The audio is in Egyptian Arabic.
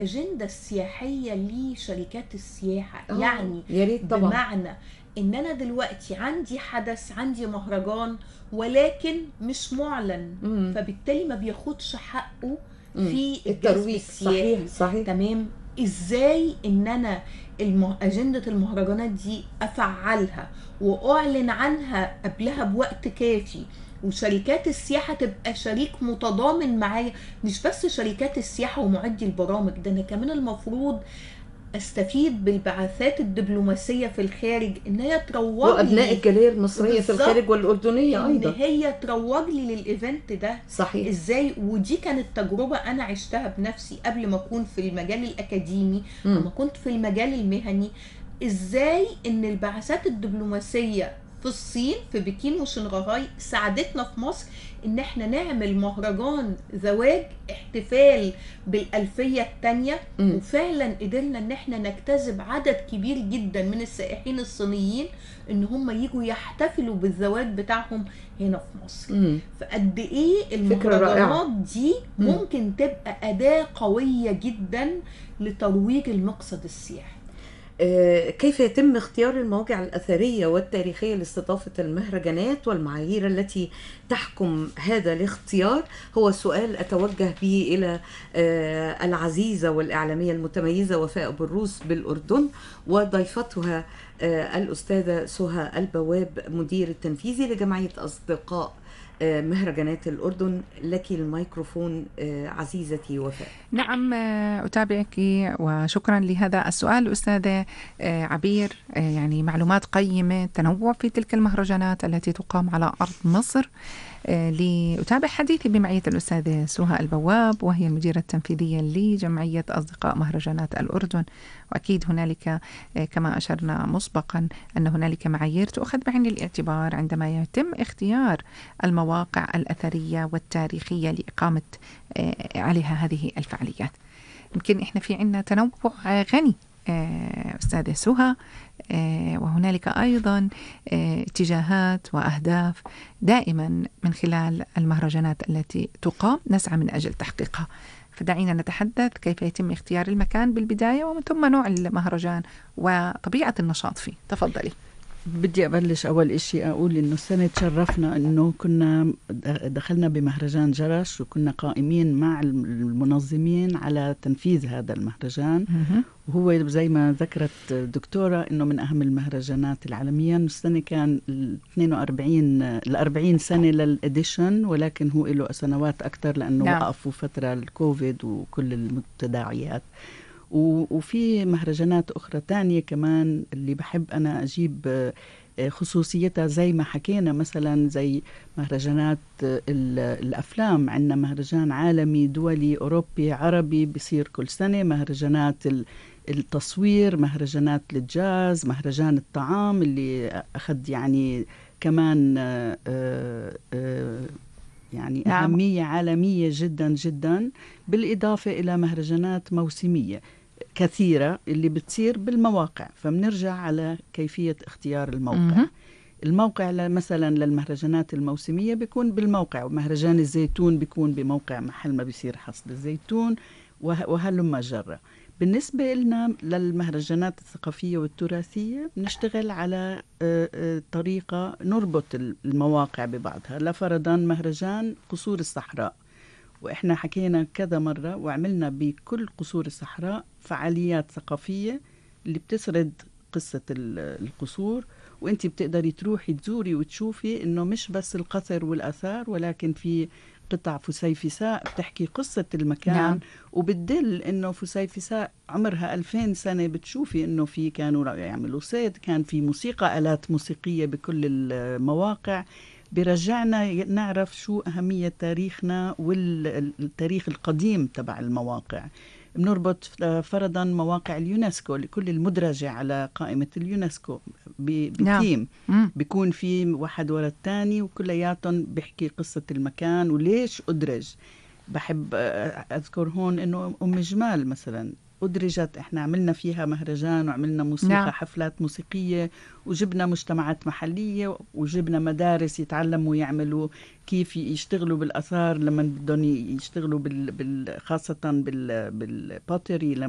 الأجندة السياحية لشركات السياحة آه، يعني يا ريت طبعا بمعنى ان انا دلوقتي عندي حدث عندي مهرجان ولكن مش معلن مم. فبالتالي ما بياخدش حقه مم. في الجذب الترويج السياحي صحيح صحيح تمام ازاي ان انا المه... اجنده المهرجانات دي افعلها واعلن عنها قبلها بوقت كافي وشركات السياحه تبقى شريك متضامن معايا مش بس شركات السياحه ومعدي البرامج ده انا كمان المفروض استفيد بالبعثات الدبلوماسيه في الخارج ان هي تروج وابناء لي الجاليه المصريه في بالظبط. الخارج والاردنيه ان ايضا هي تروج لي للايفنت ده صحيح ازاي ودي كانت تجربه انا عشتها بنفسي قبل ما اكون في المجال الاكاديمي مم. لما كنت في المجال المهني ازاي ان البعثات الدبلوماسيه في الصين في بكين وشنغهاي ساعدتنا في مصر ان احنا نعمل مهرجان زواج احتفال بالالفيه الثانيه مم. وفعلا قدرنا ان احنا نجتذب عدد كبير جدا من السائحين الصينيين ان هم يجوا يحتفلوا بالزواج بتاعهم هنا في مصر مم. فقد ايه فكرة رائعة. المهرجانات دي مم. ممكن تبقى اداه قويه جدا لترويج المقصد السياحي آه، كيف يتم اختيار المواقع الأثرية والتاريخية لاستضافة المهرجانات والمعايير التي تحكم هذا الاختيار هو سؤال أتوجه به إلى آه، العزيزة والإعلامية المتميزة وفاء بروس بالأردن وضيفتها آه، الأستاذة سهى البواب مدير التنفيذي لجمعية أصدقاء آه، مهرجانات الأردن لك الميكروفون آه، عزيزتي وفاء نعم آه، أتابعك وشكرا لهذا السؤال أستاذة آه، عبير آه، يعني معلومات قيمة تنوع في تلك المهرجانات التي تقام على أرض مصر آه، لأتابع حديثي بمعية الأستاذة سهى البواب وهي المديرة التنفيذية لجمعية أصدقاء مهرجانات الأردن وأكيد هنالك آه، كما أشرنا مسبقا أن هنالك معايير تؤخذ بعين الاعتبار عندما يتم اختيار المواقع الأثرية والتاريخية لإقامة آه، عليها هذه الفعاليات يمكن إحنا في عنا تنوع آه، غني آه، أستاذة سهى آه، وهنالك أيضا آه، اتجاهات وأهداف دائما من خلال المهرجانات التي تقام نسعى من أجل تحقيقها فدعينا نتحدث كيف يتم اختيار المكان بالبداية ومن ثم نوع المهرجان وطبيعة النشاط فيه تفضلي بدي أبلش أول إشي أقول إنه السنة تشرفنا إنه كنا دخلنا بمهرجان جرش وكنا قائمين مع المنظمين على تنفيذ هذا المهرجان وهو زي ما ذكرت الدكتورة إنه من أهم المهرجانات العالمية السنة كان ال 42 ال 40 سنة للإديشن ولكن هو له سنوات أكثر لأنه نعم. وقفوا فترة الكوفيد وكل التداعيات و- وفي مهرجانات أخرى تانية كمان اللي بحب أنا أجيب آه، آه، خصوصيتها زي ما حكينا مثلا زي مهرجانات آه، ال- الأفلام عندنا مهرجان عالمي دولي أوروبي عربي بيصير كل سنة مهرجانات ال- التصوير مهرجانات الجاز مهرجان الطعام اللي أخذ يعني كمان آه، آه، آه، يعني نعم. أهمية عالمية جدا جدا بالإضافة إلى مهرجانات موسمية كثيرة اللي بتصير بالمواقع فبنرجع على كيفية اختيار الموقع مهم. الموقع ل- مثلا للمهرجانات الموسمية بيكون بالموقع ومهرجان الزيتون بيكون بموقع محل ما بيصير حصد الزيتون وه- وهلما جرى بالنسبة لنا للمهرجانات الثقافية والتراثية بنشتغل على آه، آه، طريقة نربط ال- المواقع ببعضها لفرضا مهرجان قصور الصحراء وإحنا حكينا كذا مرة وعملنا بكل قصور الصحراء فعاليات ثقافية اللي بتسرد قصة ال- القصور وانت بتقدري تروحي تزوري وتشوفي انه مش بس القصر والاثار ولكن في قطع فسيفساء بتحكي قصة المكان نعم. نعم. وبتدل انه فسيفساء عمرها 2000 سنة بتشوفي انه في كانوا يعملوا صيد كان في موسيقى آلات موسيقية بكل المواقع برجعنا نعرف شو أهمية تاريخنا والتاريخ القديم تبع المواقع بنربط فرضا مواقع اليونسكو لكل المدرجة على قائمة اليونسكو ب- نعم. بتيم مم. بيكون في واحد ورا الثاني وكلياتهم بيحكي قصة المكان وليش أدرج بحب آه، أذكر هون إنه أم جمال مثلا أدرجت إحنا عملنا فيها مهرجان وعملنا موسيقى نعم. نعم. حفلات موسيقية وجبنا مجتمعات محلية وجبنا مدارس يتعلموا يعملوا كيف يشتغلوا بالآثار لما بدهم يشتغلوا بال... بال... خاصة بال... بالبوتري لما